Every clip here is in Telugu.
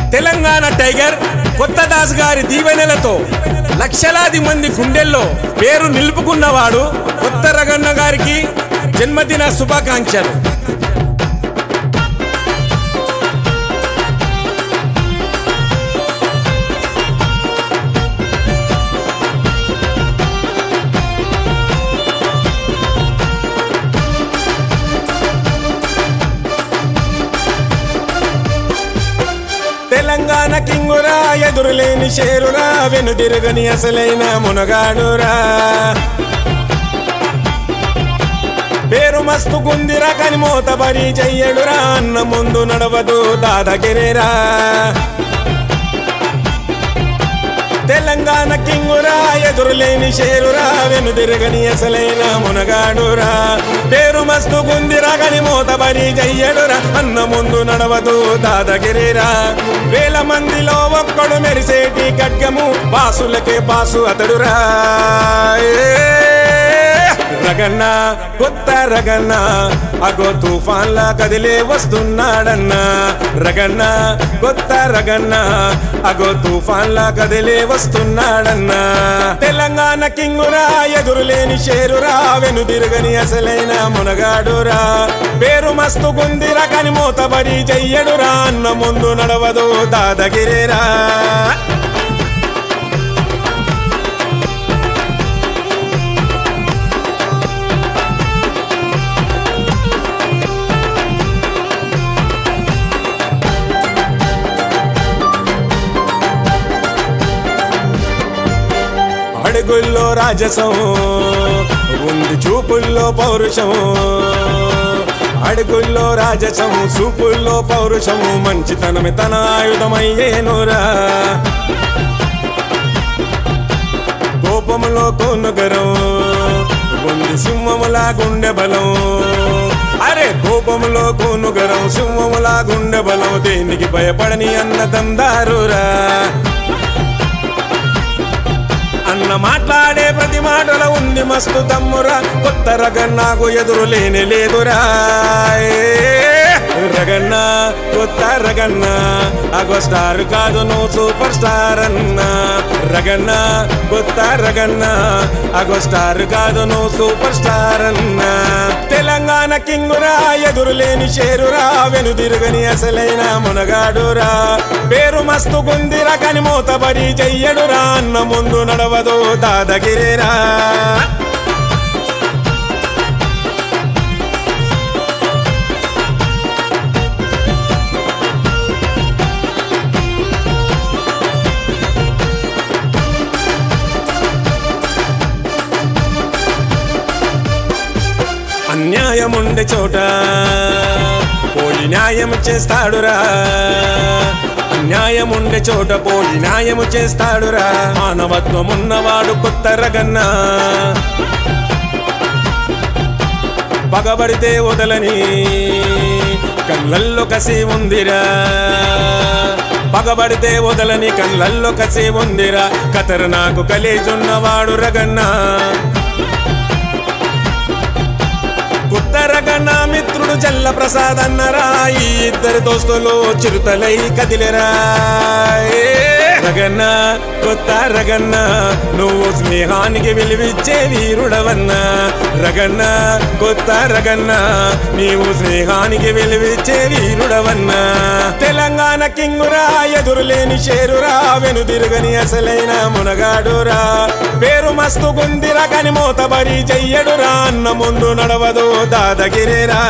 తెలంగాణ టైగర్ కొత్త దాస్ గారి దీవెనలతో లక్షలాది మంది గుండెల్లో పేరు నిలుపుకున్నవాడు కొత్త రగన్న గారికి జన్మదిన శుభాకాంక్షలు తెలంగాణ కింగురా ఎదురులేని షేరురా వెనుదిరగని అసలైన మునగాడురా పేరు మస్తు గుందిరా కని మోతబరి చెయ్యడురా అన్న ముందు నడవదు దాదగిరిరా తెలంగాణ కింగురా ఎదురులేని షేరురా వెనుదిరగని అసలైన మునగాడురా పేరు మస్తు గుందిరా కని మోతబరి చెయ్యడురా అన్న ముందు నడవదు దాదగిరిరా వేల మందిలో ఒక్కడు మెరిసేటి ఖడ్గము బాసులకే బాసు అతడురా ఏ! రగన్న కొత్త రగన్న అగో తుఫాన్లా కదిలే వస్తున్నాడన్నా రగన్న కొత్త రగన్న అగో తుఫాన్లా కదిలే వస్తున్నాడన్నా తెలంగాణ కింగురా ఎదురులేని షేరురా వెనుదిరగని అసలైన మునగాడురా పేరు మస్తు గుందిరా కని మూతబడి చెయ్యడురా అన్న ముందు నడవదు దాదగిరిరా అడుగుల్లో రాజసం ఉంది చూపుల్లో పౌరుషం అడుగుల్లో రాజసం చూపుల్లో పౌరుషము మంచితనమే తన ఆయుధమయ్యేనురా కోపములో కొనుగరం గుండి సింహములా గుండె బలం అరే కోపములో కొనుగరం సింహములా గుండె బలం దేనికి భయపడని అన్న దందారురా అన్న మాట్లాడే ప్రతి మాటలో ఉంది మస్తు తమ్మురా కొత్త రగన్ నాకు ఎదురు లేని లేదురా ఏ రగన్న కొత్త రగన్న అగో స్టార్ కాదు నువ్వు సూపర్ స్టార్ అన్న రగన్న కొత్త రగన్న అగో స్టార్ కాదు నువ్వు సూపర్ స్టార్ అన్న తెలంగాణ కింగురా ఎదురు లేని షేరురా వెనుదిరుగని అసలైన మునగాడురా పేరు మస్తు గుందిరా కని మూతబడి చెయ్యడురా అన్న ముందు నడవదు దాదగిరిరా అన్యాయముండే చోట పోయి న్యాయం చేస్తాడురా అన్యాయముండే చోట పోయి న్యాయము చేస్తాడురా మానవత్వం ఉన్నవాడు కొత్త రగన్నా పగబడితే వదలని కళ్ళల్లో కసి ఉందిరా పగబడితే వదలని కళ్ళల్లో కసి ఉందిరా కతరు నాకు కలిజున్నవాడు రగన్నా ఉత్తరగణ మిత్రుడు జల్ల ప్రసాద్ అన్నరా ఈ ఇద్దరు దోస్తులు చిరుతలై కదిలేరా ఏ రగన్న కొత్త రగన్న నువ్వు స్నేహానికి విలువిచ్చే వీరుడవన్న రగన్న కొత్త రగన్న నీవు స్నేహానికి విలువిచ్చే వీరుడవన్న తెలంగాణ కింగురా ఎదురులేని షేరురా వెనుదిరుగని అసలైన మునగాడురా పేరు మస్తు గుందిరా కని మోతబడి చెయ్యడురా అన్న ముందు నడవదు దాదగిరిరా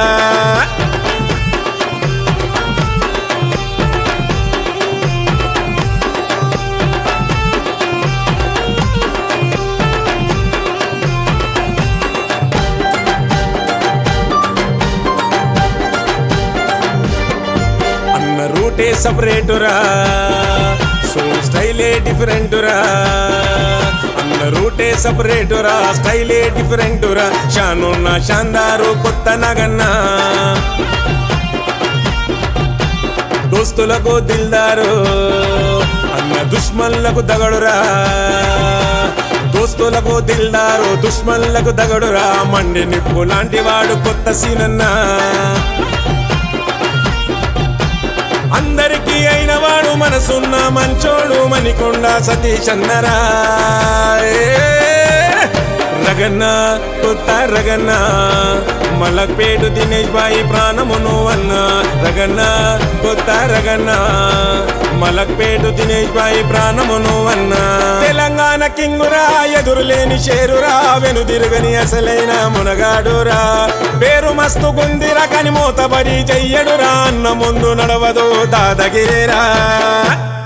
అన్న రూటే సపరేటురా సో స్టైలే డిఫరెంటురా అన్న రూటే సపరేటురా స్టైలే డిఫరెంటురా షానున్న షాందారు కొత్త నగన్నా దోస్తులకు దిల్దారు అన్న దుష్మన్లకు దగడురా దోస్తులకు దిల్దారు దుష్మన్లకు దగడురా మండి నిప్పు లాంటి వాడు కొత్త సీనన్నా అందరికీ అయిన వాడు మనసున్న మంచోడు మణికొండ సతీష్ అన్నరా ఏ, రగన్న కొత్త రగన్న మలక్పేటు దినేష్ బాయి ప్రాణమును అన్న రగన్న కొత్త రగన్న మలక్పేటు దినేష్ బాయి ప్రాణమును అన్న తెలంగాణ కింగురా ఎదురులేని షేరురా వెనుదిరుగని అసలైన మునగాడురా పేరు మస్తు గుందిరా కని మూతబడి చెయ్యడురా అన్న ముందు నడవదు దాదగిరిరా